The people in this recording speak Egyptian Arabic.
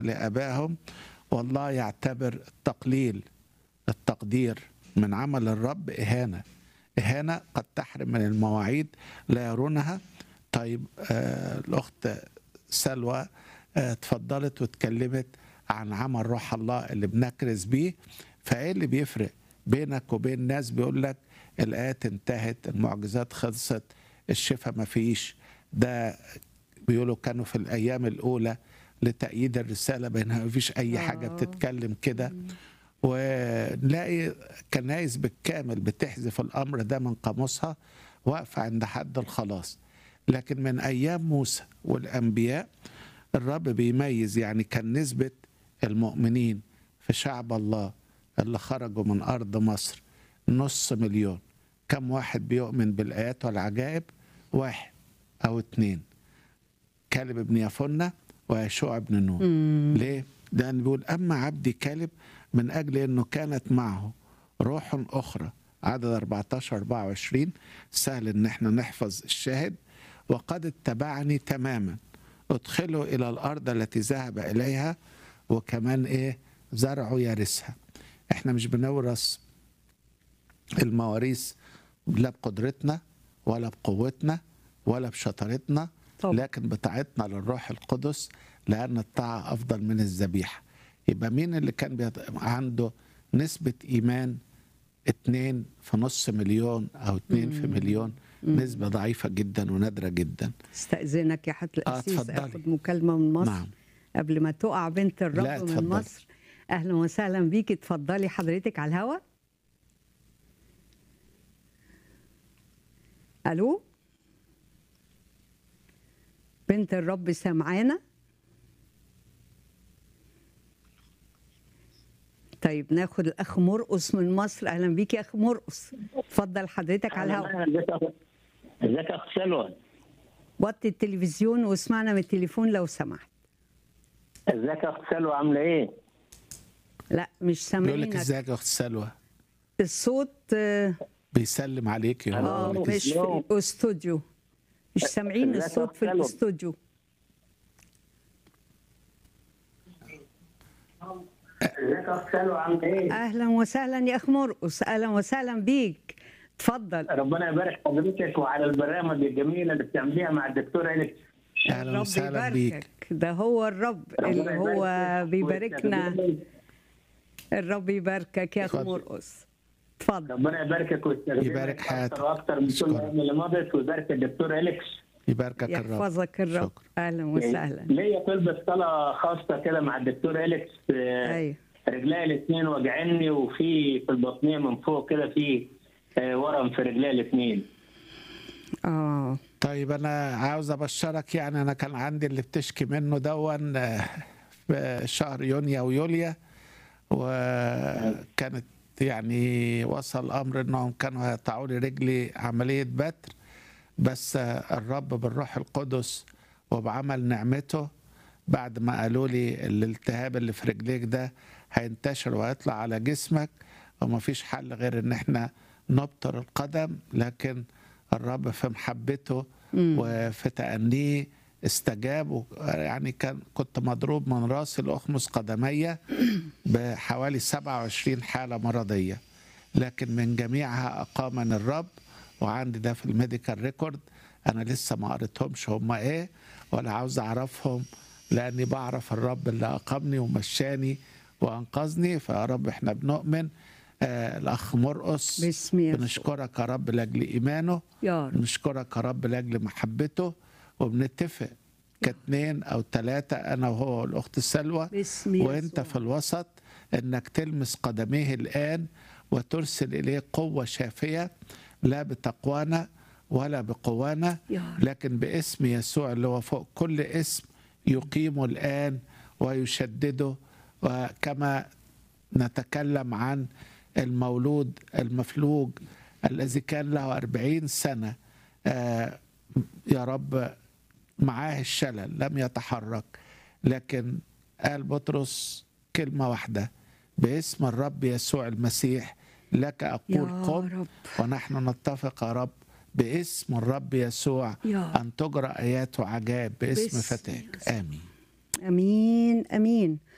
لآبائهم والله يعتبر التقليل التقدير من عمل الرب إهانة إهانة قد تحرم من المواعيد لا يرونها طيب آه الأخت سلوى آه اتفضلت واتكلمت عن عمل روح الله اللي بنكرز بيه فايه اللي بيفرق بينك وبين ناس بيقول لك الآيات انتهت المعجزات خلصت الشفاء ما فيش ده بيقولوا كانوا في الأيام الأولى لتأييد الرسالة بينها ما فيش أي حاجة آه. بتتكلم كده ونلاقي كنايس بالكامل بتحذف الأمر ده من قاموسها واقفة عند حد الخلاص لكن من أيام موسى والأنبياء الرب بيميز يعني كان نسبة المؤمنين في شعب الله اللي خرجوا من أرض مصر نص مليون كم واحد بيؤمن بالآيات والعجائب واحد أو اتنين كالب ابن يفنة ويشوع ابن نون ليه؟ لأن بيقول أما عبدي كالب من أجل أنه كانت معه روح أخرى عدد 14 24 سهل ان احنا نحفظ الشاهد وقد اتبعني تماما ادخله الى الارض التي ذهب اليها وكمان ايه زرعه يرثها احنا مش بنورث المواريث لا بقدرتنا ولا بقوتنا ولا بشطارتنا طبعا. لكن بطاعتنا للروح القدس لان الطاعه افضل من الذبيحه يبقى مين اللي كان بيط... عنده نسبه ايمان اتنين في نص مليون او اتنين في مليون نسبه ضعيفه جدا ونادره جدا استأذنك يا حضرة القسيس اتفضلي. اخد مكالمة من مصر نعم قبل ما تقع بنت لا، الرب من اتفضلي. مصر اهلا وسهلا بيكي اتفضلي حضرتك على الهوا الو بنت الرب سامعانا طيب ناخد الاخ مرقص من مصر اهلا بيكي يا اخ مرقص اتفضل حضرتك على الهوا أهلاً، ازيك يا أخ- ازيك يا اخ سلوى وطي التلفزيون واسمعنا من التليفون لو سمحت ازيك يا اخ سلوى عامله ايه؟ لا مش بيقول لك سامعينك ازيك يا اخت سلوى الصوت اه بيسلم عليكي هو آه، بيقول لك مش في الاستوديو مش سامعين ازيك يا الصوت في أخ سلوى؟ الاستوديو ازيك يا اخ سلوى عامله ايه؟ اهلا وسهلا يا اخ مرقص اهلا وسهلا بيك اتفضل ربنا يبارك حضرتك وعلى البرامج الجميله اللي بتعمليها مع الدكتور اليكس اهلا الرب وسهلا بيك يباركك ده هو الرب اللي هو بيباركنا الرب يباركك يا اخ اتفضل. مرقص اتفضل ربنا يباركك ويستخدمك يبارك حياتك. اكتر واكتر من كل أشكرك. الايام اللي مضت ويبارك الدكتور اليكس يباركك الرب يحفظك الرب شكرا اهلا وسهلا ليا طلبة صلاة خاصة كده مع الدكتور اليكس آه، ايوه رجلي الاثنين وجعاني وفي في البطنية من فوق كده في آه، ورم في رجلي الاثنين اه طيب انا عاوز ابشرك يعني انا كان عندي اللي بتشكي منه دون آه، في شهر يونيو ويوليا وكانت يعني وصل الامر انهم كانوا هيقطعوا لي رجلي عمليه بتر بس آه، الرب بالروح القدس وبعمل نعمته بعد ما قالوا لي الالتهاب اللي في رجليك ده هينتشر وهيطلع على جسمك وما فيش حل غير ان احنا نبتر القدم لكن الرب في محبته وفي تأنيه استجاب و- يعني كان كنت مضروب من راسي لأخمص قدمي بحوالي 27 حالة مرضية لكن من جميعها أقامني الرب وعندي ده في الميديكال ريكورد أنا لسه ما قريتهمش هم إيه ولا عاوز أعرفهم لأني بعرف الرب اللي أقامني ومشاني وأنقذني فيا رب إحنا بنؤمن آه الأخ مرقص باسم يسوع بنشكرك يا رب لاجل ايمانه يا رب بنشكرك يا رب لاجل محبته وبنتفق كاتنين او ثلاثه انا وهو والاخت سلوى باسم يسوع وانت في الوسط انك تلمس قدميه الان وترسل اليه قوه شافيه لا بتقوانا ولا بقوانا يا رب لكن باسم يسوع اللي هو فوق كل اسم يقيمه الآن ويشدده وكما نتكلم عن المولود المفلوج الذي كان له أربعين سنة آه، يا رب معاه الشلل لم يتحرك لكن قال بطرس كلمة واحدة باسم الرب يسوع المسيح لك أقول يا قم رب ونحن نتفق يا رب باسم الرب يسوع يا رب أن تجرى آيات وعجائب باسم باسم فتاك يسوع. آمين امين امين